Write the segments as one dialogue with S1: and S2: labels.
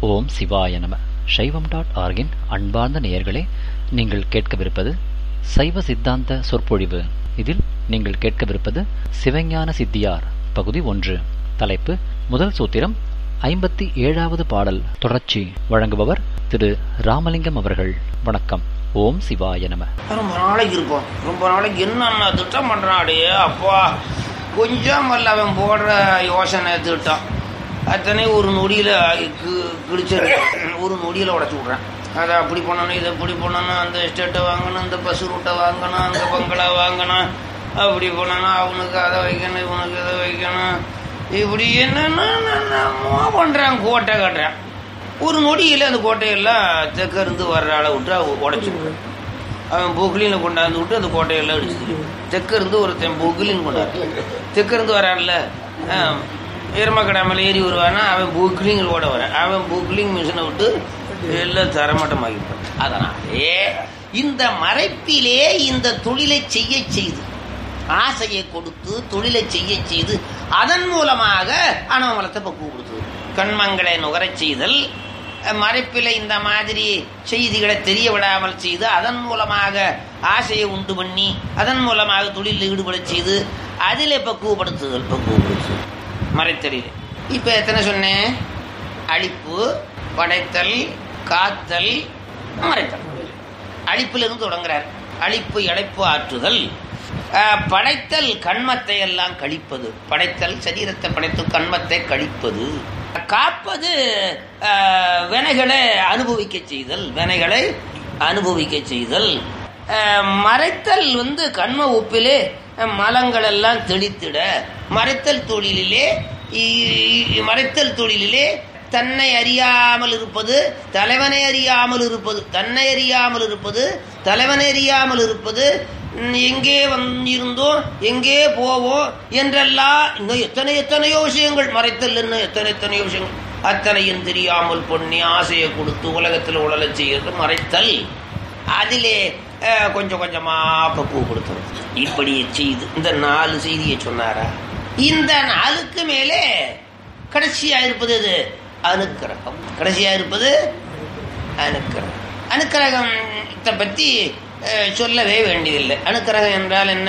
S1: ஓம் சிவாய நம சைவம் டாட் ஆர்கின் அன்பார்ந்த நேயர்களே நீங்கள் கேட்கவிருப்பது சைவ சித்தாந்த சொற்பொழிவு இதில் நீங்கள் கேட்கவிருப்பது சிவஞான சித்தியார் பகுதி ஒன்று தலைப்பு முதல் சூத்திரம் ஐம்பத்தி ஏழாவது பாடல் தொடர்ச்சி வழங்குபவர் திரு ராமலிங்கம் அவர்கள் வணக்கம் ஓம் சிவாய நம
S2: ரொம்ப நாளைக்கு இருப்போம் ரொம்ப நாளைக்கு என்னென்ன திட்டம் பண்றாடே அப்பா கொஞ்சம் அல்ல அவன் போடுற யோசனை திட்டம் அத்தனை ஒரு நொடியில கி- கிழிச்சிரு ஒரு நொடியில உடச்சி விட்றேன் அதை அப்படி பண்ணணும் இதை இப்படி பண்ணணும் அந்த எஸ்டேட்டை வாங்கணும் இந்த பஸ் ரூட்டை வாங்கணும் அந்த பங்களா வாங்கணும் அப்படி பண்ணணும் அவனுக்கு அதை வைக்கணும் இவனுக்கு இதை வைக்கணும் இப்படி என்னென்னமோ பண்றான் கோட்டை கட்டுறான் ஒரு நொடியில் அந்த கோட்டையெல்லாம் தெற்க இருந்து வர்ற ஆளை விட்டு உடச்சி அவன் பொக்லினை கொண்டாந்து விட்டு அந்த கோட்டையெல்லாம் அடிச்சு தெற்க இருந்து ஒருத்தன் பொக்லின் கொண்டாரு தெற்க இருந்து வரான்ல எருமக்கடாமல் ஏறி வருவானா அவன் பொக்லிங்களோட வரான் அவன் பொக்லிங் மிஷினை விட்டு எல்லாம் தரமட்டமாகிட்டான் அதனாலே இந்த மறைப்பிலே இந்த தொழிலை செய்ய செய்து ஆசையை கொடுத்து தொழிலை செய்ய செய்து அதன் மூலமாக அனவமலத்தை பக்குவப்படுத்துவது கண்மங்களை நுகரச் செய்தல் மறைப்பில் இந்த மாதிரி செய்திகளை தெரிய விடாமல் செய்து அதன் மூலமாக ஆசையை உண்டு பண்ணி அதன் மூலமாக தொழிலில் ஈடுபடச் செய்து அதிலே பக்குவப்படுத்துதல் பக்குவப்படுத்துதல் மறைத்தலில் இப்போ எத்தனை சொன்னேன் அழிப்பு படைத்தல் காத்தல் மறைத்தல் அழிப்பிலிருந்து தொடங்குறார் அழிப்பு இழைப்பு ஆற்றுதல் அஹ், படைத்தல் கண்மத்தை எல்லாம் கழிப்பது படைத்தல் சரீரத்தை படைத்து கண்மத்தை கழிப்பது காப்பது அஹ், வினைகளை அனுபவிக்க செய்தல் வினைகளை அனுபவிக்க செய்தல் அஹ், மறைத்தல் வந்து கண்ம ஒப்பிலே அஹ், மலங்கள் எல்லாம் தெளித்திட மறைத்தல் தொழிலிலே இ- இ- மறைத்தல் தொழிலிலே தன்னை அறியாமல் இருப்பது தலைவனை அறியாமல் இருப்பது தன்னை அறியாமல் இருப்பது தலைவனை அறியாமல் இருப்பது ம், எங்கே வந்திருந்தோம் எங்கே போவோம் என்றெல்லாம் இன்னும் எத்தனை எத்தனையோ விஷயங்கள் மறைத்தல் என்ன எத்தனை எத்தனையோ விஷயங்கள் அத்தனையும் தெரியாமல் பொண்ணி ஆசையை கொடுத்து உலகத்தில் உடலச் செய்யறது மறைத்தல் அதிலே அஹ், கொஞ்சம் கொஞ்சமா பக்குவப்படுத்துறது இப்படி செய்து இந்த நாலு செய்தியை சொன்னாரா இந்த நாளுக்கு மேலே கடைசியா இருப்பது எது அனுக்கிரகம் கடைசியா இருப்பது அனுக்கிரகம் அனுக்கிரகத்தை பற்றி அஹ், சொல்லவே வேண்டியதில்லை அனுக்கிரகம் என்றால் என்ன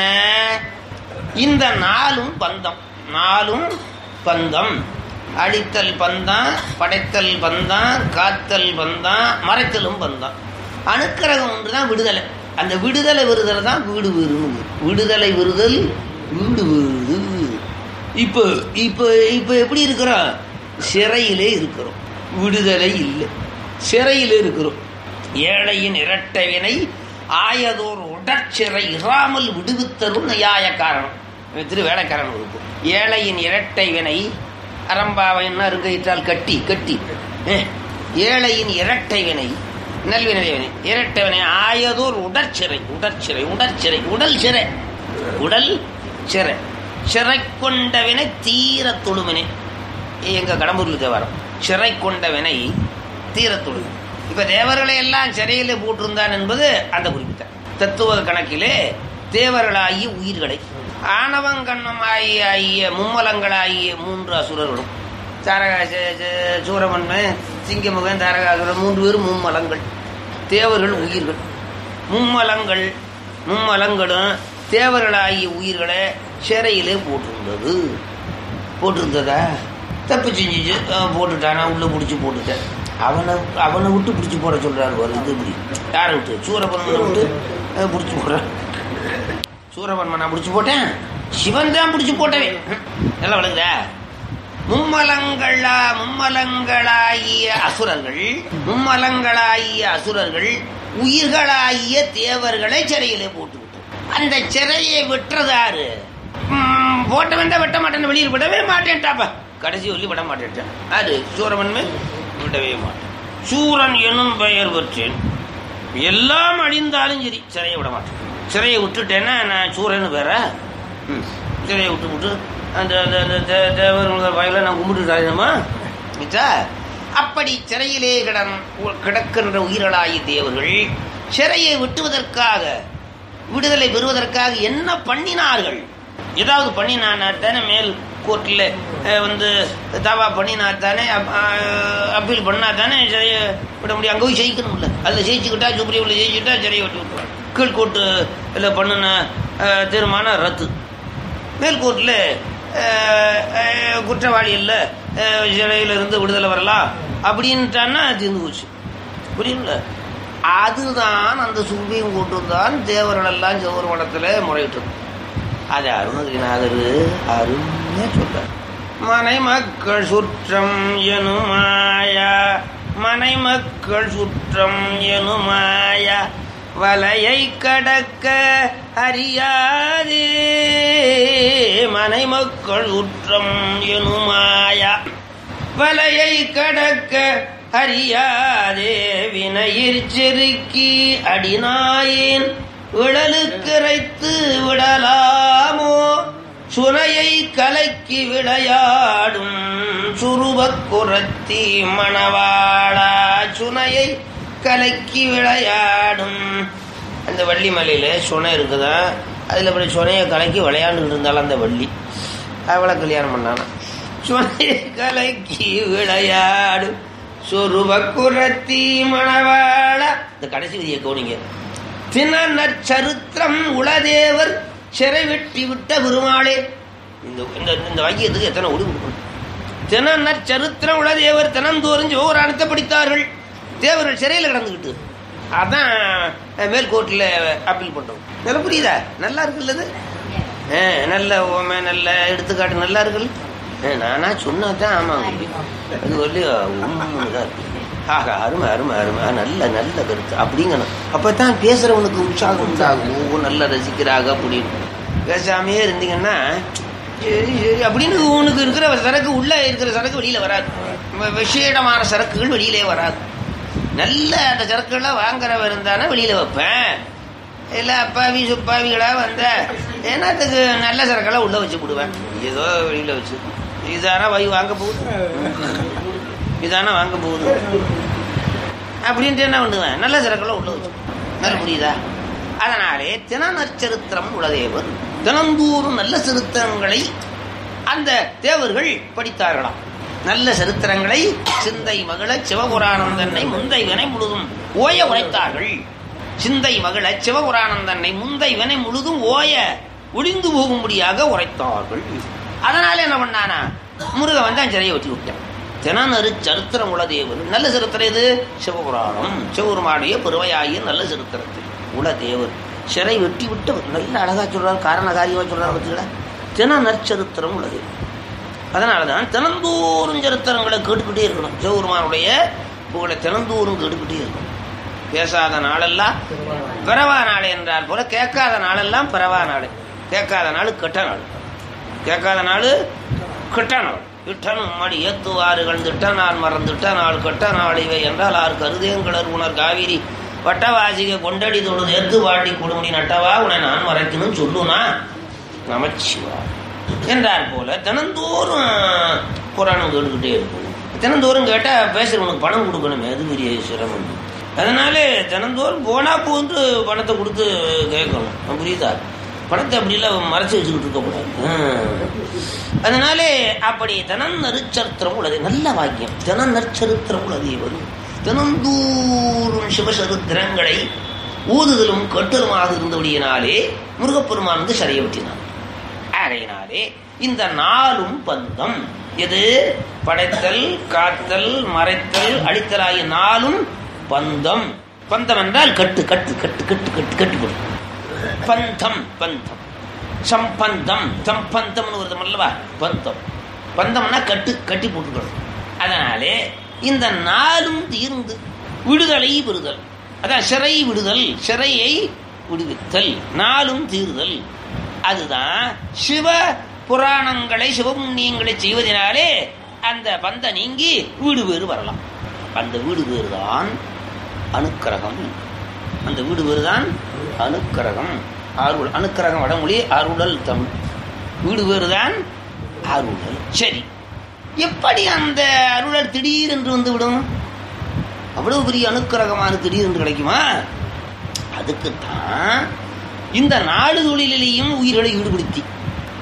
S2: இந்த நாளும் பந்தம் நாளும் பந்தம் அடித்தல் பந்தம் படைத்தல் பந்தம் காத்தல் பந்தம் மறைத்தலும் பந்தம் அனுக்கிரகம் ஒன்றுதான் விடுதலை அந்த விடுதலை விருதல் தான் வீடு விருது விடுதலை விருதல் வீடு விருது இப்போ இப்போ இப்போ எப்படி இருக்கிறோம் சிறையிலே இருக்கிறோம் விடுதலை இல்லை சிறையிலே இருக்கிறோம் ஏழையின் இரட்டை வினை ஆயதோர் உடற்சிறை இராமல் விடுவித்தரும் நியாய காரணம் இவன் திரு வேலைக்காரன் இருக்கும் ஏழையின் இரட்டை வினை அரம்பாவைன்னா அருங்கையிட்டால் கட்டி கட்டி அஹ், ஏழையின் இரட்டை வினை நல்வினை வினை இரட்டை வினை ஆயதோர் உடற்சிறை உடற்சிறை உடற்சிறை உடல் சிறை உடல் சிறை சிறை கொண்ட வினை தீர தொழுமினை எங்க கடம்பூர்ல தேவாரம் சிறை கொண்ட வினை தீர தொழும் இப்ப தேவர்களை எல்லாம் சிறையில போட்டிருந்தான் என்பது அந்த குறிப்பிட்ட தத்துவ கணக்கிலே தேவர்களாகிய உயிர்களை ஆணவங்கண்ணமாகிய ஆகிய மும்மலங்களாகிய மூன்று அசுரர்களும் தாரகா ச- ச- சூரமன்மன் சிங்கமுகன் தாரகாசுரன் மூன்று பேரும் மும்மலங்கள் தேவர்கள் உயிர்கள் மும்மலங்கள் மும்மலங்களும் தேவர்களாகிய உயிர்களை சிறையிலே போட்டிருந்தது போட்டிருந்ததா தப்பு செஞ்சுச்சு அஹ் போட்டுட்டானா உள்ள பிடிச்சி போட்டுட்டேன் அவனை அவனை விட்டு பிடிச்சி போட சொல்றாரு ஒரு இது இப்படி யாரை விட்டு சூரபன்மனை விட்டு அஹ், பிடிச்சி போடுறான் சூரபன்மனை பிடிச்சி போட்டேன் சிவன் தான் பிடிச்சி போட்டவே நல்லா விளங்குதா மும்மலங்களா மும்மலங்களாகிய அசுரர்கள் மும்மலங்களாகிய அசுரர்கள் உயிர்களாகிய தேவர்களை சிறையிலே போட்டு விட்டோம் அந்த சிறையை விட்டுறதாரு ம், போட்டவன் தான் வெட்ட மாட்டேன் வெளியில் விடவே மாட்டேன்ட்டாப்பா கடைசி சொல்லி விட மாட்டேன்ட்டான் அது சூரவன்மை விடவே மாட்டேன் சூரன் எனும் பெயர் பெற்றேன் எல்லாம் அழிந்தாலும் சரி சிறையை விட மாட்டேன் சிறையை விட்டுட்டேன்னா நான் சூரன்னு வேற ம், சிறையை விட்டு விட்டு அந்த அந்த அந்த தே- தேவர் வாயில நான் கும்பிட்டுட்டாருமா மிச்சா அப்படி சிறையிலே கிடன் கிடக்கின்ற உயிர்களாகிய தேவர்கள் சிறையை விட்டுவதற்காக விடுதலை பெறுவதற்காக என்ன பண்ணினார்கள் ஏதாவது பண்ணினான மேல் கோர்ட்டில் வந்து தாவா பண்ணினா தானே அப்பீல் பண்ணா தானே சிறையை விட முடியும் அங்கே போய் ஜெயிக்கணும்ல அதில் ஜெயிச்சுக்கிட்டா சுப்ரீமில் ஜெயிச்சுக்கிட்டா சிறையை விட்டு விட்டுருவாங்க கீழ்கோர்ட்டில் பண்ணின அஹ், தீர்மானம் ரத்து மேல்கோர்ட்டில் குற்றவாளி இல்லை சிறையிலிருந்து விடுதலை வரலாம் அப்படின்ட்டான்னா தீர்ந்து போச்சு புரியுங்களா அதுதான் அந்த சுப்ரீம் கோர்ட்டு தான் தேவர்களெல்லாம் ஜோர் மடத்தில் முறையிட்டது அது அருணகிரிநாதர் அருமையா சொல்றார் மனை மக்கள் சுற்றம் எனுமாயா மனை மக்கள் சுற்றம் எனுமாயா வலையை கடக்க அறியாதே மனை மக்கள் சுற்றம் எனுமாயா வலையை கடக்க அறியாதே வினையிற் செருக்கி அடிநாயேன் விழலுக்கிரைத்து விடலாமோ சுனையை கலக்கி விளையாடும் சுருபக் குரத்தி மணவாளா சுனையை கலக்கி விளையாடும் அந்த வள்ளி மலையில சுனை இருக்குதா அதில் இப்படி சுனையை கலக்கி விளையாண்டுட்டு இருந்தாலும் அந்த வள்ளி அவளை கல்யாணம் பண்ணானா சுனையை கலக்கி விளையாடும் சொருபக்குரத்தி மணவாளா இந்த கடைசி விதியை கவனிங்க தினநற்சரித்திரம் உளதேவர் சிறை வெட்டி விட்ட பெருமாளே இந்த இந்த இந்த வாக்கியத்துக்கு எத்தனை ஒளி கொடுக்கணும் தினநற்சரித்திரம் உளதேவர் தினந்தோறும் ஜோரானத்தை படித்தார்கள் தேவர்கள் சிறையில் கிடந்துக்கிட்டு அதான் மேல்கோர்ட்டில் அப்பீல் பண்றோம் நல்லா புரியுதா நல்லா இருக்குல்ல இது? ஆ, நல்ல ஓமை நல்ல எடுத்துக்காட்டு நல்லா இருக்குல்ல ஆ, நானா சொன்னா தான் ஆமாங்க அது வந்து உண்மைதான் இருக்கு ஆகா அருமை அருமை அருமை ஆ, நல்ல நல்ல கருத்து அப்படிங்கணும் அப்பதான் பேசுறவனுக்கு உற்சாகம் உண்டாகும் ஓ நல்ல ரசிக்கிறாங்க அப்படின்னு பேசாமையே இருந்தீங்கன்னா சரி சரி அப்படின்னு உனக்கு இருக்கிற சரக்கு உள்ள இருக்கிற சரக்கு வெளியில வராது வ- விசேடமான சரக்குகள் வெளியிலே வராது நல்ல அந்த சரக்குகள்லாம் வாங்குறவ இருந்தானே வெளியில வைப்பேன் இல்ல அப்பாவி சுப்பாவிகளா வந்த என்னத்துக்கு நல்ல சரக்கெல்லாம் உள்ள வச்சு விடுவேன் ஏதோ வெளியில வச்சு இதானா வை வாங்க போகுது இதானா வாங்க போகுது அப்படின்ட்டு என்ன பண்ணுவேன் நல்ல சரக்கெல்லாம் உள்ள வச்சு நல்ல புரியுதா அதனாலே தினநற்சரித்திரம் உலதேவர் தினந்தோறும் நல்ல சரித்திரங்களை அந்த தேவர்கள் படித்தார்களாம் நல்ல சரித்திரங்களை சிந்தை மகள சிவபுராணம் தன்னை முந்தை வினை முழுதும் ஓய உரைத்தார்கள் சிந்தை மகள சிவபுராணம் தன்னை முந்தை வினை முழுதும் ஓய ஒளிந்து போகும்படியாக உரைத்தார்கள் அதனால என்ன பண்ணானா முருகன் வந்து அந்த சிறையை வெட்டி விட்டான் தினநறு சரித்திரம் உளதேவர் நல்ல சரித்திரம் இது சிவபுராணம் சிவபெருமானுடைய பெருமையாகிய நல்ல சரித்திரத்தில் உளதேவர் சிறை வெட்டி விட்டவர் நல்ல அழகா சொல்றாரு காரண காரியமா சொல்றாரு பார்த்தீங்களா தின நற்சரித்திரம் உள்ளது அதனாலதான் தினந்தோறும் சரித்திரங்களை கேட்டுக்கிட்டே இருக்கணும் சிவபெருமானுடைய புகழை தினந்தோறும் கேட்டுக்கிட்டே இருக்கணும் பேசாத நாளெல்லாம் பிறவா நாள் என்றால் போல கேட்காத நாளெல்லாம் பிறவா நாள் கேட்காத நாள் கெட்ட நாள் கேட்காத நாள் கெட்ட நாள் இட்டனும் மடி ஏத்துவாறுகள் திட்ட நாள் மறந்துட்ட நாள் கெட்ட நாள் இவை என்றால் ஆறு கருதேங்கடர் உணர் காவிரி வட்டவாசிக கொண்டடி தொழுது ஏத்து வாடி கொடுமுடி நட்டவா உன்னை நான் மறைக்கணும் சொல்லுனா நமச்சிவா என்றார் போல தினந்தோறும் புராணம் கேட்டுக்கிட்டே இருக்கும் தினந்தோறும் கேட்டா பேசுறவனுக்கு பணம் கொடுக்கணுமே அது பெரிய சிரமம் அதனால தினந்தோறும் போனா போன்று பணத்தை கொடுத்து கேட்கணும் புரியுதா பணத்தை அப்படி எல்லாம் மறைச்சு வச்சுக்கிட்டு இருக்க கூடாது ஆ. அதனாலே அப்படி தினம் நறுச்சரித்திரம் உள்ளது நல்ல வாக்கியம் தினம் நற்சரித்திரம் உள்ளது இவர் தினந்தூரும் சிவசரித்திரங்களை ஊதுதலும் கட்டலுமாக இருந்தபடியினாலே முருகப்பெருமான் வந்து சரிய விட்டினான் ஆகையினாலே இந்த நாலும் பந்தம் எது படைத்தல் காத்தல் மறைத்தல் அழித்தல் ஆகிய நாலும் பந்தம் பந்தம் என்றால் கட்டு கட்டு கட்டு கட்டு கட்டு கட்டுப்படும் பந்தம் பந்தம் சம்பந்தம் சம்பந்தம்னு வருது அல்லவா பந்தம் பந்தம்னா கட்டு கட்டி போட்டுக்கணும் அதனாலே இந்த நாளும் தீர்ந்து விடுதலை பெறுதல் அதான் சிறை விடுதல் சிறையை விடுவித்தல் நாளும் தீர்தல் அதுதான் சிவ புராணங்களை சிவபுண்ணியங்களை செய்வதனாலே அந்த பந்த நீங்கி வீடு பேறு வரலாம் அந்த வீடு பேறு தான் அனுக்கிரகம் அந்த வீடு பேறு தான் அனுக்கிரகம் ஆறுதல் அனுக்கிரகம் வடமொழி அருளல் தமிழ் வீடு பேறு தான் அருளல் சரி எப்படி அந்த அருளல் திடீரென்று வந்து விடும் அவ்வளவு பெரிய அனுக்கிரகமான திடீரென்று கிடைக்குமா அதுக்குத்தான் இந்த நாடு தொழிலையும் உயிர்களை ஈடுபடுத்தி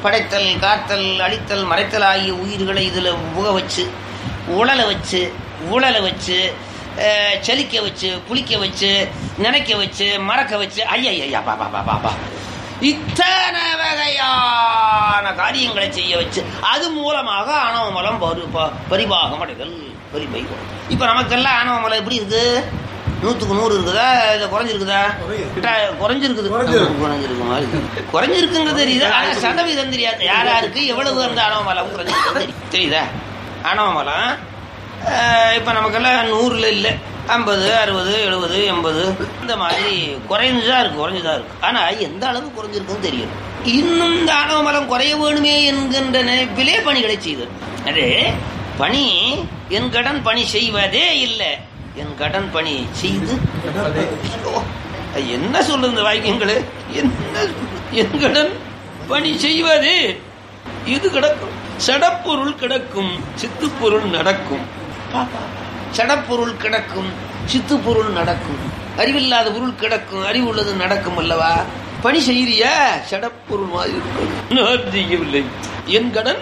S2: படைத்தல் காத்தல் அழித்தல் மறைத்தல் ஆகிய உயிர்களை இதில் புக வச்சு உழலை வச்சு ஊழலை வச்சு அஹ், செலிக்க வச்சு புளிக்க வச்சு நினைக்க வச்சு மறக்க வச்சு ஐயா பாபா பாபா பாபா இத்தனை வகையான காரியங்களை செய்ய வச்சு அது மூலமாக ஆணவ மலம் பரி- ப- பரிபாகம் அடைதல் பரிபை இப்ப நமக்கெல்லாம் ஆணவ மலம் எப்படி இருக்கு நூத்துக்கு நூறு இருக்குதா இல்ல குறைஞ்சிருக்குதா கிட்ட- குறைஞ்சிருக்குது
S3: குறைஞ்சிருக்கு.
S2: குறைஞ்சிருக்கு மாதிரி இருக்கு. குறைஞ்சிருக்குங்கிறது தெரியுது ஆனா சதவீதம் தெரியாது யார் யாருக்கு எவ்வளவு அந்த ஆணவ மலம் குறைஞ்சிருக்கு தெரியும். தெரியுதா ஆணவ மலம் அஹ், இப்ப நமக்கெல்லாம் நூறுல இல்லை ஐம்பது அறுபது எழுபது எண்பது இந்த மாதிரி குறைஞ்சுதான் இருக்கு குறைஞ்சுதான் இருக்கு ஆனா எந்த அளவு குறைஞ்சிருக்குன்னு தெரியும் இன்னும் இந்த ஆணவ மலம் குறைய வேணுமே என்கின்ற நினைப்பிலே பணிகளை செய்தது அது பணி என் கடன் பணி செய்வதே இல்லை என் கடன் பணி செய்து ஐயோ, அது என்ன சொல்லுது இந்த வாக்கியங்களு என்ன என் கடன் பணி செய்வது இது கிடக்கும் சடப்பொருள் கிடக்கும் சித்துப்பொருள் நடக்கும் சடப்பொருள் கிடக்கும் சித்துப்பொருள் நடக்கும் அறிவில்லாத பொருள் கிடக்கும் அறிவு உள்ளது நடக்கும் அல்லவா பணி செய்யறியா சடப்பொருள் மாதிரி இருக்கும் நான் செய்யவில்லை என் கடன்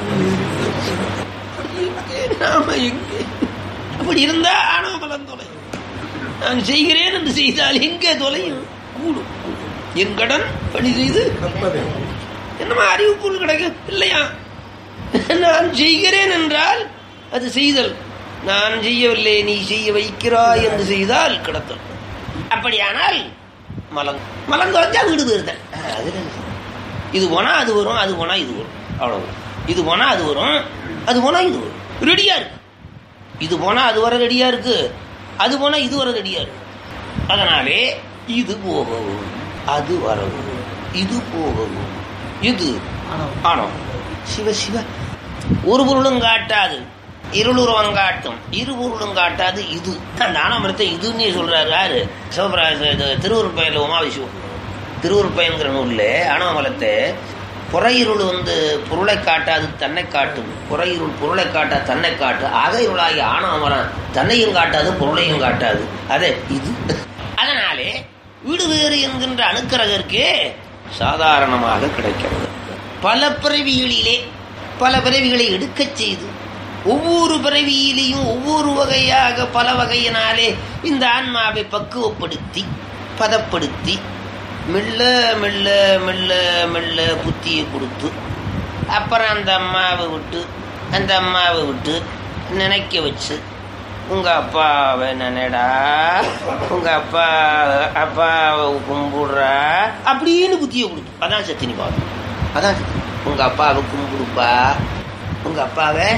S2: எங்கே நாம எங்கே அப்படி இருந்தா ஆணவ பலன் தொலை நான் செய்கிறேன் என்று செய்தால் எங்கே தொலையும் கூடும் என் கடன் பணி செய்து
S3: கற்பதே
S2: என்னமா அறிவு பொருள் கிடைக்கும் இல்லையா நான் செய்கிறேன் என்றால் அது செய்தல் நான் செய்யவில்லை நீ செய்ய வைக்கிறாய் என்று செய்தால் கிடத்தல் அப்படியானால் மலம் மலம் குறைஞ்சா வீடு வருதல் இது போனா அது வரும் அது போனா இது வரும் அவ்வளவு இது போனா அது வரும் அது போனா இது வரும் ரெடியா இருக்கு இது போனா அது வர ரெடியா இருக்கு அது போனா இது வர ரெடியா இருக்கு அதனாலே இது போகவும் அது வரவும் இது போகவும் இது ஆணவம் சிவ சிவ ஒரு பொருளும் காட்டாது இருளுருவம் காட்டும் இரு பொருளும் காட்டாது இது அந்த ஆணவமரத்தை இதுன்னு சொல்றாரு யாரு சிவபிராஜ இது திருவுருப்பயன்ல உமாவிஷ்வம் திருவுருப்பயன்கிற நூல்ல ஆணவமலத்தை புறையிருள் வந்து பொருளை காட்டாது தன்னை காட்டும் புறையிருள் பொருளை காட்டா தன்னை காட்டு அக இருளாகி ஆணவமரம் தன்னையும் காட்டாது பொருளையும் காட்டாது அதே இது அதனாலே வீடு வேறு என்கின்ற அணுக்கரகருக்கே சாதாரணமாக கிடைக்கிறது பல பிறவிகளிலே பல பிறவிகளை எடுக்கச் செய்து ஒவ்வொரு பிறவியிலையும் ஒவ்வொரு வகையாக பல வகையினாலே இந்த ஆன்மாவை பக்குவப்படுத்தி பதப்படுத்தி மெல்ல மெல்ல மெல்ல மெல்ல புத்தியை கொடுத்து அப்புறம் அந்த அம்மாவை விட்டு அந்த அம்மாவை விட்டு நினைக்க வச்சு உங்க அப்பாவை நினைடா உங்க அப்பா அப்பாவை கும்பிடுறா அப்படின்னு புத்தியை கொடுத்து அதான் சத்தினி பாவம் அதான் சத்தினி. உங்க அப்பாவை கும்பிடுப்பா உங்க அப்பாவை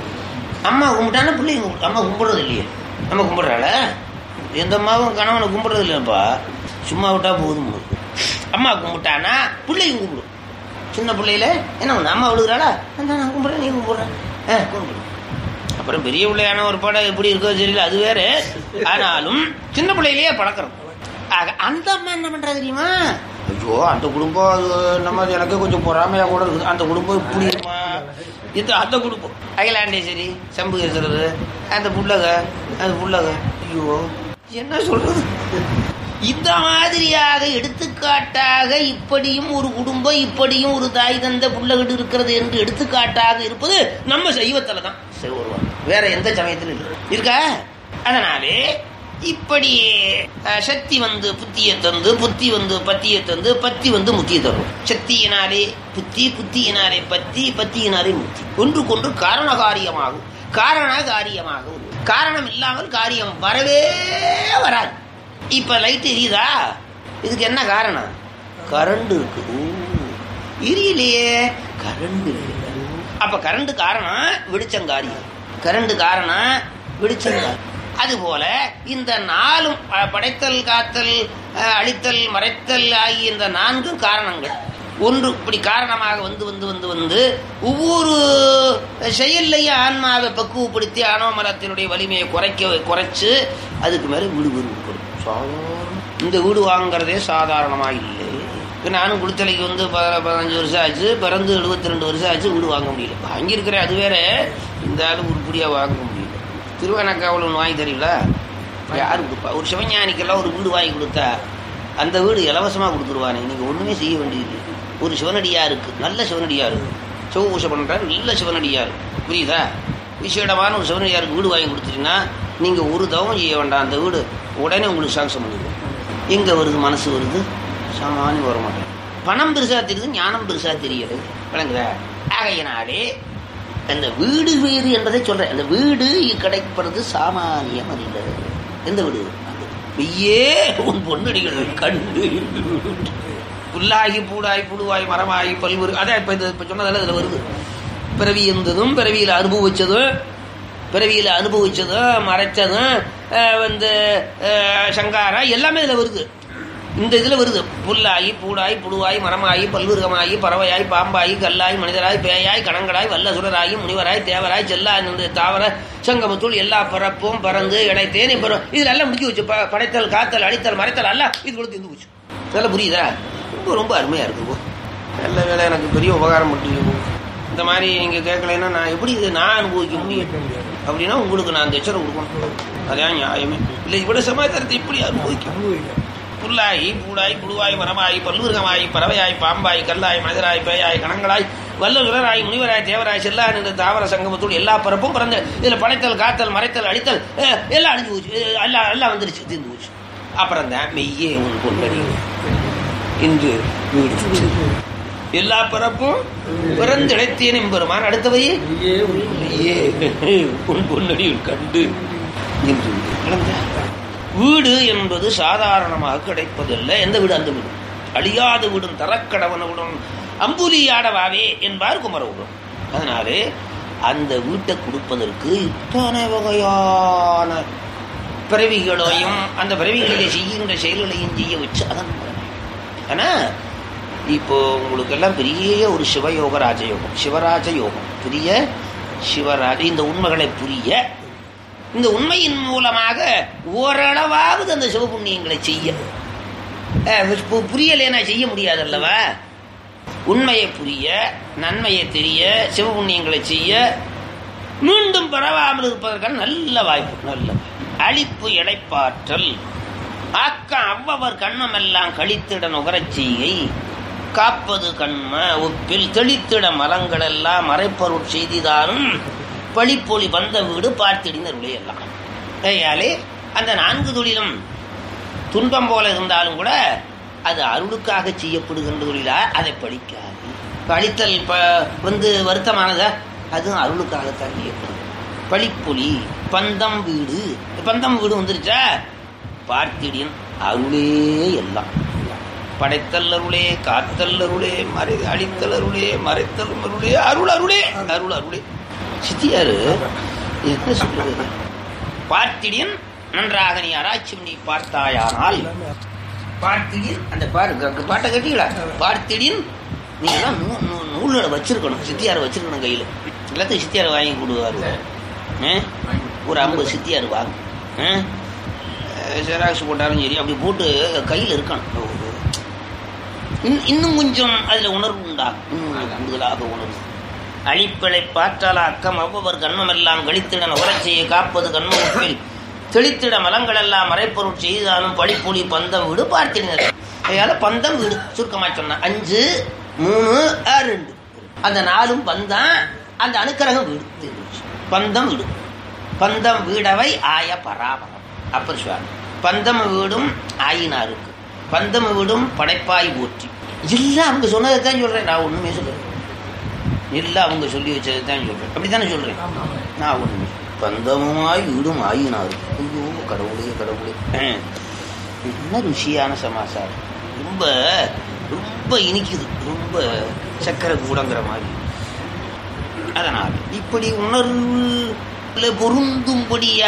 S2: அம்மா கும்பிட்டானா பிள்ளைங்க கும்பிடு அம்மா கும்பிடுறது இல்லையே அம்மா கும்பிடுறாள எந்த அம்மாவும் கணவனை கும்பிடுறது இல்லைப்பா சும்மா விட்டா போதும் அம்மா கும்பிட்டானா பிள்ளையும் கும்பிடும் சின்ன பிள்ளையில என்ன ஒண்ணு அம்மா விழுகிறாளா அந்த நான் கும்பிடுறேன் நீ கும்பிடுறேன் ஆ கும்பிடு அப்புறம் பெரிய பிள்ளையான ஒரு படம் எப்படி இருக்கோ தெரியல அது வேற ஆனாலும் சின்ன பிள்ளையிலேயே பழக்கிறோம் ஆக அந்த அம்மா என்ன பண்றா தெரியுமா ஐயோ அந்த குடும்பம் அது நம்ம எனக்கு கொஞ்சம் பொறாமையா கூட இருக்குது அந்த குடும்பம் இப்படி இருக்குமா இது அந்த குடும்பம் அகிலாண்டேஸ்வரி சம்புகேஸ்வரர் அந்த புள்ளக அந்த புள்ளக ஐயோ என்ன சொல்றது இந்த மாதிரியாக எடுத்துக்காட்டாக இப்படியும் ஒரு குடும்பம் இப்படியும் ஒரு தாய் தந்த புள்ளகிட்டு இருக்கிறது என்று எடுத்துக்காட்டாக இருப்பது நம்ம சைவத்துல தான் சிவருவம் வேற எந்த சமயத்திலும் இல்லை இருக்கா அதனாலே இப்படி அஹ், சக்தி வந்து புத்தியை தந்து புத்தி வந்து பத்தியை தந்து பத்தி வந்து முத்தியை தரும் சக்தியினாலே புத்தி புத்தியினாலே பத்தி பத்தியினாலே முத்தி ஒன்றுக்கொன்று காரண காரியமாகும் காரண காரியமாகும் காரணம் இல்லாமல் காரியம் வரவே வராது இப்ப லைட் எரியுதா இதுக்கு என்ன காரணம் கரண்ட் இருக்கு ஓ, எரியலையே கரண்ட் அப்ப கரண்ட் காரணம் வெளிச்சம் காரியம் கரண்ட் காரணம் வெளிச்சம் காரியம் அதுபோல இந்த நாலும் அஹ், படைத்தல் காத்தல் அஹ், அழித்தல் மறைத்தல் ஆகிய இந்த நான்கும் காரணங்கள் ஒன்று இப்படி காரணமாக வந்து வந்து வந்து வந்து ஒவ்வொரு செயல்லையும் ஆன்மாவை பக்குவப்படுத்தி ஆணவ மரத்தினுடைய வலிமையை குறைக்க குறைச்சு அதுக்கு மேல வீடு வீடு கொடுக்கும் சாதாரண இந்த வீடு வாங்குறதே சாதாரணமா இல்லை இப்ப நானும் குடித்தலைக்கு வந்து ப- பதினஞ்சு வருஷம் ஆச்சு பிறந்து எழுபத்தி ரெண்டு வருஷம் ஆச்சு வீடு வாங்க முடியல வாங்கியிருக்கிறேன் அது வேற இந்த ஆளு உருப்படியா வாங்க முடியல திருவண்ணாக்காவில் ஒன்று வாங்கி தரீங்களா யாரு கொடுப்பா ஒரு சிவஞானிக்கெல்லாம் ஒரு வீடு வாங்கி கொடுத்தா அந்த வீடு இலவசமா கொடுத்துருவானே நீங்க ஒண்ணுமே செய்ய வேண்டியது ஒரு சிவனடியா இருக்கு நல்ல சிவனடியா இருக்கு சிவபூஷை பண்றாரு நல்ல சிவனடியா இருக்கு புரியுதா விசேடமான ஒரு சிவனடியாருக்கு வீடு வாங்கி கொடுத்துட்டீங்கன்னா நீங்க ஒரு தவம் செய்ய வேண்டாம் அந்த வீடு உடனே உங்களுக்கு சாங்ஷன் பண்ணிடுவோம் எங்க வருது மனசு வருது சாமானியம் வர மாட்டேன் பணம் பெருசா தெரியுது ஞானம் பெருசா தெரியல விளங்குதா ஆகையினாலே அந்த வீடு வீடு என்பதை சொல்றேன் அந்த வீடு கிடைப்பது சாமானியம் அல்ல எந்த வீடு அந்த மெய்யே உன் பொன்னடிகள் கண்டு புல்லாகி பூடாய் புடுவாய் மரமாகி பல்வேறு அதான் இப்ப இது இப்ப சொன்னதால இதுல வருது பிறவி இருந்ததும் பிறவியில் அனுபவிச்சதும் பிறவியில் அனுபவிச்சதும் மறைச்சதும் அஹ், வந்து அஹ், சங்காரா எல்லாமே இதுல வருது இந்த இதுல வருது புல்லாகி பூடாய் புழுவாய் மரமாகி பல்விருகமாகி பறவையாய் பாம்பாய் கல்லாய் மனிதராய் பேயாய் கணங்களாய் வல்லசுரராகி முனிவராய் தேவராய் செல்லா நின்று தாவர சங்கமத்துள் எல்லா பரப்பும் பறந்து இடைத்தேன் இப்போ இதுல எல்லாம் முடிச்சு வச்சு ப- படைத்தல் காத்தல் அடித்தல் மறைத்தல் எல்லாம் இது கொடுத்து இருந்து போச்சு இதெல்லாம் புரியுதா ரொம்ப ரொம்ப அருமையா இருக்கு போ. நல்ல வேலை எனக்கு பெரிய உபகாரம் பண்ணுறீங்க போ. இந்த மாதிரி நீங்க கேட்கலைன்னா நான் எப்படி இது நான் அனுபவிக்க முடியும் அப்படின்னா உங்களுக்கு நான் அந்த எச்சரை கொடுக்கணும் அதான் நியாயமே இல்லை இவ்வளவு சமாச்சாரத்தை இப்படி அனுபவிக்க புல்லாகி பூடாய் புழுவாய் மரமாய் பல்லுருகமாய் பறவையாய் பாம்பாய் கல்லாய் மனிதராய் பேயாய் கணங்களாய் வல்லுராய் முனிவராய் தேவராய் செல்லா நின்று தாவர சங்கமத்துள் எல்லா பரப்பும் பிறந்த இதுல படைத்தல் காத்தல் மறைத்தல் அடித்தல் அஹ், எல்லாம் அழிஞ்சு போச்சு அஹ், எல்லாம் எல்லாம் வந்துருச்சு தீர்ந்து போச்சு அப்புறம் தான் மெய்யே உன் பொன்னடி இன்று வீடு சுற்று. எல்லா பரப்பும் பிறந்து இழைத்தேன் எம்பெருமான் அடுத்தவையே மெய்யே உன் பொன்னடியில் கண்டு இன்று நடந்த வீடு என்பது சாதாரணமாக கிடைப்பதில்லை எந்த வீடு அந்த வீடு அழியாத வீடும் தரக்கடவனுடன் அம்புலியாடவாவே என்பார் குமரவுடன் அதனாலே அந்த வீட்டை கொடுப்பதற்கு இத்தனை வகையான பிறவிகளையும் அந்த பிறவிகளிலே செய்கின்ற செயல்களையும் செய்ய வச்சு அதன் ஆனா இப்போ உங்களுக்கு எல்லாம் பெரிய ஒரு சிவயோக ராஜயோகம் சிவராஜ யோகம் பெரிய சிவராஜ இந்த உண்மைகளை புரிய இந்த உண்மையின் மூலமாக ஓரளவாவது அந்த சிவபுண்ணியங்களை செய்ய அஹ், பு- புரியலைன்னா செய்ய முடியாது அல்லவா உண்மையை புரிய நன்மையை தெரிய சிவபுண்ணியங்களை செய்ய மீண்டும் பரவாமல் இருப்பதற்கான நல்ல வாய்ப்பு நல்ல வாய்ப்பு. அழிப்பு இடைப்பாற்றல் ஆக்கம் அவ்வவர் கண்ணமெல்லாம் கழித்திட நுகரச் செய்கை காப்பது கண்ம ஒப்பில் தெளித்திட மலங்கள் எல்லாம் மறைப்பொருட் செய்திதானும் பழிப்பொலி வந்த வீடு பார்த்திடினருளே எல்லாம் கையாலே அந்த நான்கு தொழிலும் துன்பம் போல இருந்தாலும் கூட அது அருளுக்காக செய்யப்படுகின்ற தொழிலா அதை படிக்காது பழித்தல் ப வந்து வருத்தமானதா அதுவும் அருளுக்காகத்தான் செய்யப்படுது பழிப்பொலி பந்தம் வீடு பந்தம் வீடு வந்துருச்சா பார்த்திடின் அருளே எல்லாம் படைத்தல் அருளே காத்தல் அருளே மறை அழித்தல் அருளே மறைத்தல் அருளே அருள் அருளே அருள் அருளே சித்தியாரு என்ன சொல்றது பார்த்திடின் நன்றாக நீ ஆராய்ச்சி பண்ணி பார்த்தாயானால் பார்த்திடின் அந்த பாரு அந்த பாட்டை கேட்டீங்களா பார்த்திடின் நீ எல்லாம் நூ நூ- நூல்களை வச்சிருக்கணும் சித்தியார் வச்சிருக்கணும் கையில் எல்லாத்தையும் சித்தியார் வாங்கி கொடுவாரு ஆ? ஒரு ஐம்பது சித்தியார் வாங்க ஜெராக்ஸ் போட்டாலும் சரி அப்படி போட்டு கையில் இருக்கணும் இன்- இன்னும் கொஞ்சம் அதில் உணர்வு உண்டாகும் இன்னும் கூடுதலாக உணர்வு அழிப்பிழை பாற்றால அக்கம் அவ்வவர் கண்மமெல்லாம் கழித்திட உரச் செய்ய காப்பது கண்மத்தில் தெளித்திட மலங்களெல்லாம் மறைப்பொருள் செய்தாலும் படிப்புலி பந்தம் வீடு பார்த்தினர் அதனால பந்தம் வீடு சுருக்கமா சொன்ன அஞ்சு மூணு ஆறு, ரெண்டு அந்த நாலும் பந்தம் அந்த அணுக்கரகம் வீடு தீர்ந்துச்சு. பந்தம் வீடு பந்தம் வீடவை ஆய பராபரம் அப்பர் சுவாமி பந்தம் வீடும் ஆயினாருக்கு பந்தம் வீடும் படைப்பாய் போற்றி எல்லாம் அவங்க சொன்னதை தான் சொல்றேன் நான் ஒண்ணுமே சொல்றேன் எல்லாம் அவங்க சொல்லி வச்சதை தான் சொல்றேன் அப்படித்தானே சொல்றேன் நான் ஒண்ணுமே பந்தமுமாய் வீடும் ஆயினாரு ஐயோ கடவுளே கடவுளே அஹ். என்ன ருசியான சமாசாரம் ரொம்ப ரொம்ப இனிக்குது ரொம்ப சக்கரை கூடங்கிற மாதிரி அதனால் இப்படி உணர்வுல பொருந்தும்படியாக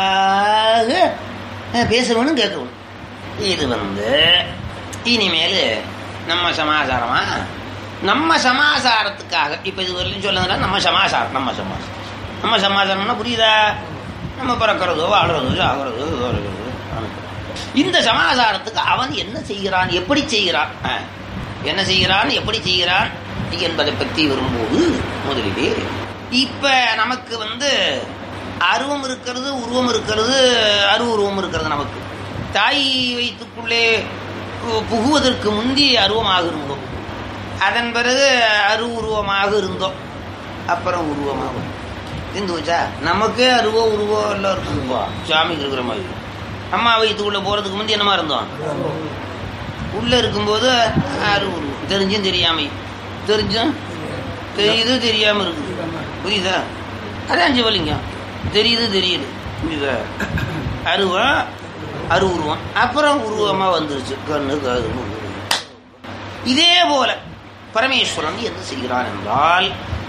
S2: அஹ், பேச வேணும் கேட்க வேணும் இது வந்து இனிமேல் நம்ம சமாசாரமா நம்ம சமாசாரத்துக்காக இப்போ இது வரலையும் சொல்லுங்கன்னா நம்ம சமாசாரம் நம்ம சமாசாரம் நம்ம சமாசாரம்னா புரியுதா நம்ம பிறக்கிறதோ வாழ்றதோ சாகிறதோ வாழ்றதோ, அனுப்புறதோ. இந்த சமாசாரத்துக்கு அவன் என்ன செய்கிறான் எப்படி செய்கிறான் ஆ, என்ன செய்கிறான் எப்படி செய்கிறான் என்பதை பற்றி வரும்போது முதலிலே இப்ப நமக்கு வந்து அருவம் இருக்கிறது உருவம் இருக்கிறது அரு உருவம் இருக்கிறது நமக்கு தாய் வயிற்றுக்குள்ளே பு- புகுவதற்கு முந்தி அருவமாக இருந்தோம் அதன் பிறகு அரு உருவமாக இருந்தோம் அப்புறம் உருவமாக இருந்து வச்சா நமக்கே அருவோ உருவோ எல்லாம் இருக்குதுப்பா சாமிக்கு இருக்கிற மாதிரி அம்மா வயிற்றுக்குள்ள போறதுக்கு முந்தி என்னமா இருந்தோம் உள்ள இருக்கும்போது அரு உருவம் தெரிஞ்சும் தெரியாமையும் தெரிஞ்சும் தெரியுது தெரியாம இருக்குது புரியுதா அதான் சிவலிங்கம் தெரியுது தெரியுது புரியுதா அருவம் அரு உருவம் அப்புறம் உருவமா வந்துருச்சு கண்ணு காது மூக்கு. இதே போல பரமேஸ்வரன் என்ன செய்கிறான் என்றால்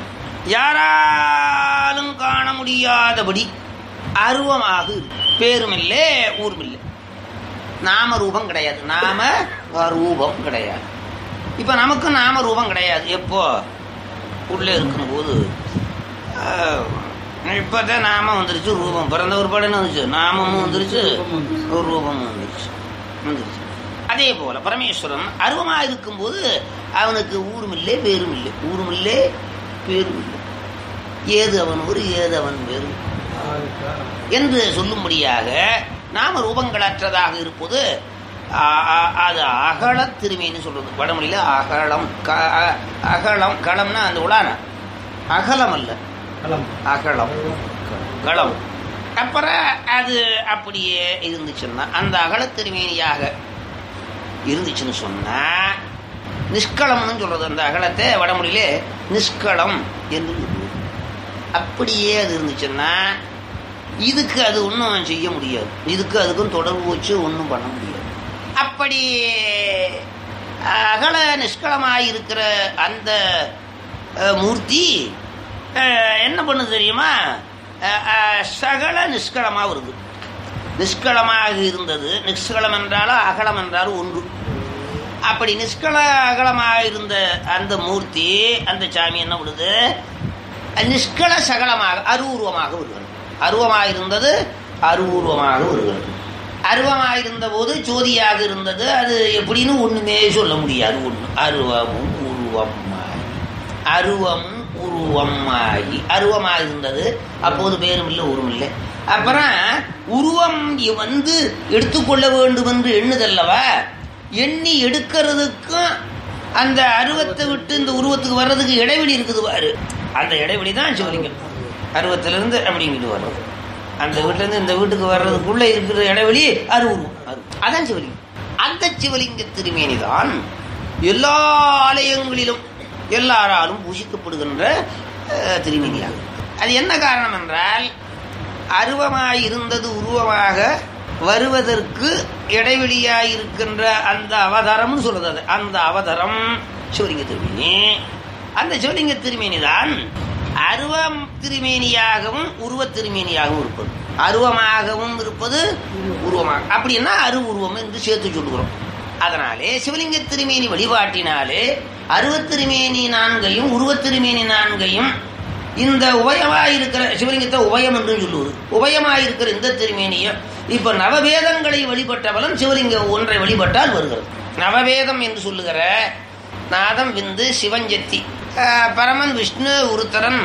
S2: யாராலும் காண முடியாதபடி அருவமாக இருக்கு. பேருமில்லை ஊருமில்லை நாம ரூபம் கிடையாது நாம ரூபம் கிடையாது இப்ப நமக்கு நாம ரூபம் கிடையாது எப்போ உள்ள இருக்கும்போது ஆஹ், இப்பதான் நாம வந்துருச்சு ரூபம் பிறந்த ஒரு படம் வந்துச்சு நாமமும் வந்துருச்சு ஒரு ரூபமும் வந்துருச்சு வந்துருச்சு அதே போல பரமேஸ்வரன் அருவமா இருக்கும்போது அவனுக்கு ஊரும் இல்லை பேரும் இல்லை ஊரும் இல்லை பேரும் இல்லை ஏது அவன் ஒரு ஏது அவன் வேறு என்று சொல்லும்படியாக நாம ரூபங்களற்றதாக இருப்பது ஆ- ஆ- அது அகல திருமேன்னு சொல்றது வடமொழியில அகலம் க- அ- அகலம் களம்னா அந்த உலான அகலம் அல்ல அகலம் களம் அப்புறம் அது அப்படியே இருந்துச்சுன்னா அந்த அகல திருமேனியாக இருந்துச்சுன்னு சொன்னா நிஷ்களம்னு சொல்றது அந்த அகலத்தை வடமொழியிலே நிஷ்களம் என்று சொல்லுவது. அப்படியே அது இருந்துச்சுன்னா இதுக்கு அது ஒன்றும் செய்ய முடியாது இதுக்கு அதுக்கும் தொடர்பு வச்சு ஒன்றும் பண்ண முடியாது அப்படி அகல நிஷ்களமாய் இருக்கிற அந்த அஹ், மூர்த்தி அஹ், என்ன பண்ணுது தெரியுமா அஹ், அஹ், சகல நிஷ்களமாக வருது நிஷ்களமாக இருந்தது நிஷ்களம் என்றாலும் அகலம் என்றாலும் ஒன்று அப்படி நிஷ்கள அகலமாக இருந்த அந்த மூர்த்தி அந்த சாமி என்ன பண்ணுது நிஷ்கள சகலமாக அருவுருவமாக வருகிறது அருவமாக இருந்தது அருவுருவமாக வருகிறது அருவமாக இருந்த போது ஜோதியாக இருந்தது அது எப்படின்னு ஒண்ணுமே சொல்ல முடியாது ஒண்ணு அருவமும் உருவமாகி அருவமும் உருவமாகி அருவமாக இருந்தது அப்போது பேரும் இல்லை உருவம் இல்லை அப்புறம் உருவம் இ- வந்து எடுத்துக்கொள்ள வேண்டும் என்று எண்ணுதல்லவா எண்ணி எடுக்கிறதுக்கும் அந்த அருவத்தை விட்டு இந்த உருவத்துக்கு வர்றதுக்கு இடைவெளி இருக்குது பாரு அந்த இடைவெளி தான் சிவலிங்கம் அருவத்திலிருந்து அப்படிங்கிட்டு வர்றது அந்த வீட்டுல இருந்து இந்த வீட்டுக்கு வர்றதுக்குள்ள இருக்கிற இடைவெளி அருவுருவம் அரு அதான் சிவலிங்கம் அந்த சிவலிங்க திருமேனி தான் எல்லா ஆலயங்களிலும் எல்லாராலும் பூசிக்கப்படுகின்ற அஹ், திருமேனியாகும் அது என்ன காரணம் என்றால் அருவமாய் இருந்தது உருவமாக வருவதற்கு இடைவெளியாய் இருக்கின்ற அந்த அவதாரம்னு சொல்றது அது அந்த அவதாரம் சிவலிங்க திருமேனி அந்த சிவலிங்க திருமேனி தான் அருவம் திருமேனியாகவும் உருவத் திருமேனியாகவும் இருப்பது அருவமாகவும் இருப்பது உருவமாக அப்படின்னா அரு உருவம் என்று சேர்த்து சொல்லுகிறோம் அதனாலே சிவலிங்க திருமேனி வழிபாட்டினாலே அருவத் திருமேனி நான்கையும் உருவத் திருமேனி நான்கையும் இந்த உபயமாய் இருக்கிற சிவலிங்கத்தை உபயம் என்று சொல்லுவது உபயமாய் இருக்கிற இந்த திருமேனியம் இப்ப நவவேதங்களை வழிபட்ட பலன் சிவலிங்கம் ஒன்றை வழிபட்டால் வருகிறது நவவேதம் என்று சொல்லுகிற நாதம் விந்து சிவஞ்சத்தி அஹ், பரமன் விஷ்ணு உருத்தரன்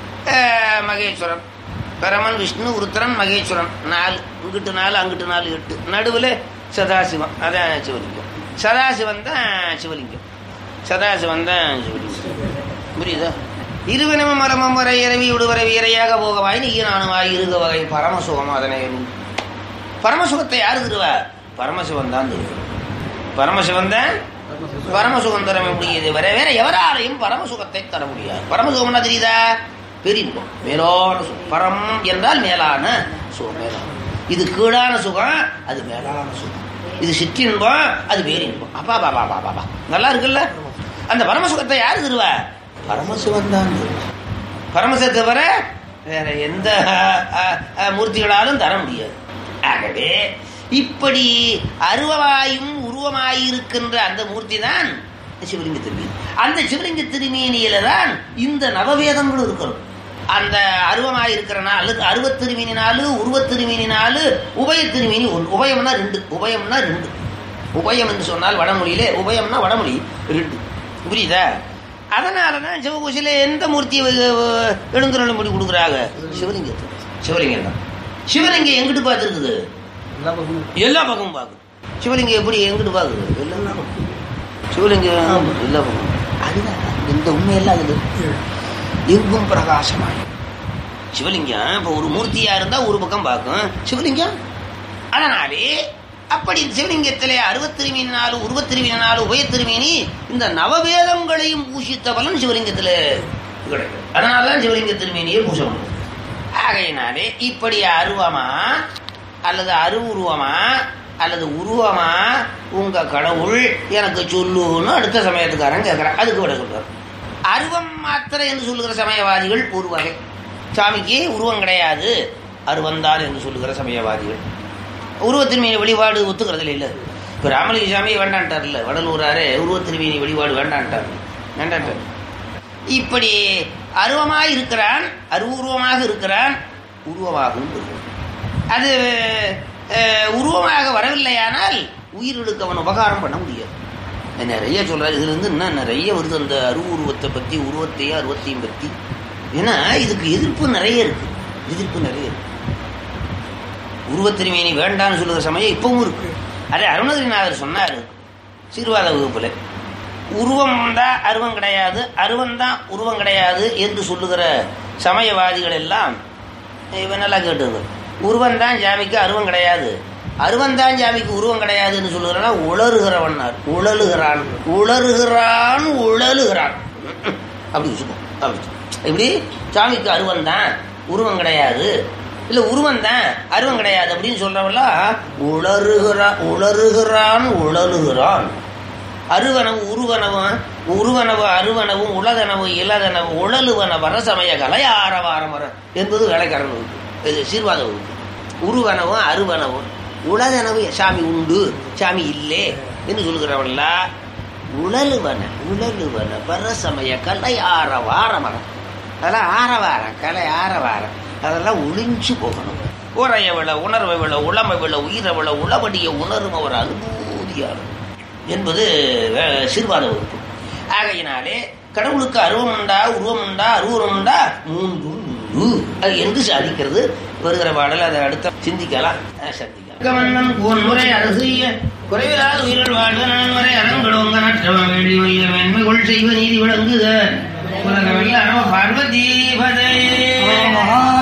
S2: அஹ், மகேஸ்வரன் பரமன் விஷ்ணு உருத்தரன் மகேஸ்வரன் நாலு இங்கிட்டு நாலு அங்கிட்டு நாலு எட்டு நடுவில் சதாசிவம் அதான் சிவலிங்கம் சதாசிவன் தான் சிவலிங்கம் சதாசிவன் தான் சிவலிங்கம் புரியுதா இருவினமும் மரமும் வரை இரவி விடுவரை வீரையாக போகவாய் நீனானுவாய் இருக வகை பரமசுகம் அதனை அருள். பரமசுகத்தை யாரு தருவா பரமசிவன் தான் தருவார் பரமசிவன் தான் பரமசுகம் தர முடியுது வேற வேற எவராலையும் பரமசுகத்தை தர முடியாது பரமசுகம் என்ன தெரியுதா பெரின்பம் மேலான சுகம் பரம் என்றால் மேலான சுகம் மேலான இது கீழான சுகம் அது மேலான சுகம் இது சிற்றின்பம் அது பேரின்பம் அப்பா பாபா பாபா பாபா நல்லா இருக்குல்ல அந்த பரமசுகத்தை யாரு தருவா பரமசிவன் தான் தருவா பரமசிவத்தை தவிர வேற எந்த அஹ், அஹ், அஹ், மூர்த்திகளாலும் தர முடியாது ஆகவே இப்படி அருவமாயும் உருவமாயிருக்கின்ற அந்த மூர்த்தி தான் சிவலிங்க திருமேனி அந்த சிவலிங்க திருமேனியில தான் இந்த நவவேதங்களும் இருக்கிறது அந்த அருவமாய் இருக்கிற நாள் அருவத் திருமேனி நாலு உருவத் திருமேனி நாலு உபய திருமேனி ஒன்று உபயம்னா ரெண்டு உபயம்னா ரெண்டு உபயம் என்று சொன்னால் வடமொழியிலே உபயம்னா வடமொழி ரெண்டு புரியுதா அதனால தான் சிவகோசில எந்த மூர்த்தியை எழுந்துருளும் படி கொடுக்குறாங்க சிவலிங்கத்தை சிவலிங்கம் தான் சிவலிங்கம் எங்கிட்டு பார்த்துருக்குது எல்லா பக்கமும் பார்க்குது சிவலிங்கம் எப்படி எங்கிட்டு பார்க்குது எல்லா பக்கம் சிவலிங்கம் எல்லா பக்கம் அது அப்படிதான் இந்த உண்மையெல்லாம் அதுல இருக்கு எங்கும் பிரகாசமாய் சிவலிங்கம் இப்போ ஒரு மூர்த்தியா இருந்தா ஒரு பக்கம் பார்க்கும் சிவலிங்கம் அதனாலே அப்படி சிவலிங்கத்திலே அறுபத்திருமீனாலும் உருவத்திருமீனாலும் உபயத்திருமீனி இந்த நவவேதங்களையும் பூஷித்த பலன் சிவலிங்கத்தில் கிடைக்கும் அதனாலதான் சிவலிங்க திருமேனியை பூச முடியும் ஆகையினாலே இப்படி அருவமா அல்லது அருவுருவமா அல்லது உருவமா உங்க கடவுள் எனக்கு சொல்லுன்னு அடுத்த சமயத்துக்காரன் கேட்கிறான் அதுக்கு விட சொல்றார் அருவம் மாத்திரை என்று சொல்லுகிற சமயவாதிகள் ஒரு வகை சாமிக்கு உருவம் கிடையாது அருவந்தான் என்று சொல்லுகிற சமயவாதிகள் உருவத்திருமீனி வழிபாடு ஒத்துக்கிறதுல இல்லை இப்போ ராமலிங்க சாமியை வேண்டான்ட்டார்ல வடலூராரே உருவத்திருமீனி வழிபாடு வேண்டான்ட்டார் வேண்டான்ட்டார் இப்படி அருவமாக இருக்கிறான் அருவுருவமாக இருக்கிறான் உருவமாகவும் இருக்கிறான் அது அஹ், உருவமாக வரவில்லையானால் உயிர்களுக்கு அவன் உபகாரம் பண்ண முடியாது நிறைய சொல்றாரு இதுல இருந்து இன்னும் நிறைய வருது அந்த அருவுருவத்தை பத்தி உருவத்தையும் அருவத்தையும் பத்தி ஏன்னா இதுக்கு எதிர்ப்பு நிறைய இருக்கு எதிர்ப்பு நிறைய இருக்கு உருவத்திருமேனி வேண்டாம்னு சொல்லுகிற சமயம் இப்பவும் இருக்கு அதே அருணகிரிநாதர் சொன்னாரு சீர்வாத வகுப்புல உருவம் தான் அருவம் கிடையாது அருவம் தான் உருவம் கிடையாது என்று சொல்லுகிற சமயவாதிகள் எல்லாம் இவன் நல்லா கேட்டுங்க உருவம் தான் ஜாமிக்கு அருவம் கிடையாது அருவம் தான் ஜாமிக்கு உருவம் கிடையாதுன்னு சொல்லுகிறனா உளறுகிறவன்னார் உழலுகிறான் உளறுகிறான் உழலுகிறான் அப்படி வச்சுக்கோ அப்படி வச்சுக்கோ. எப்படி சாமிக்கு அருவம் தான் உருவம் கிடையாது இல்ல உருவம் தான் அருவம் கிடையாது அப்படின்னு சொல்றவெல்லாம் உளறுகிறான் உளறுகிறான் உழலுகிறான் அருவனவு உருவனவும் உருவனவு அருவனவும் உலகனவு இலகனவு உழலுவன வரசமய கலை ஆரவாரம் வர என்பது வேலைக்காரன் வகுப்பு இது சீர்வாத வகுப்பு உருவனவும் அருவனவும் உலகனவு சாமி உண்டு சாமி இல்லே என்று சொல்கிறவன்ல உழலுவன உழலுவன வரசமய கலை ஆரவாரம் வர அதெல்லாம் ஆரவாரம் கலை ஆரவாரம் அதெல்லாம் ஒளிஞ்சு போகணும் உரைய விழ உணர்வை விழ உளமை விழ உயிரை விழ உளபடிய உணரும் அவர் அனுபூதியாளர் என்பது வே- சிறுவாத வகுப்பு ஆகையினாலே கடவுளுக்கு அருவம் உண்டா உருவம் உண்டா அருவம் உண்டா மூன்று உண்டு. அது என்று சாதிக்கிறது வருகிற பாடல் அதை அடுத்த சிந்திக்கலாம் அஹ், சந்திக்கலாம் கவர்னம் போன்முறை அரசிய குறைவிலாத உயிர்கள் வாழ்க நன்முறை அறங்கடோங்க நற்றவம் வேண்டி வைய மேன்மைகள் செய்வ நீதி விளங்குக உலக வெள்ள பார்வதி பதே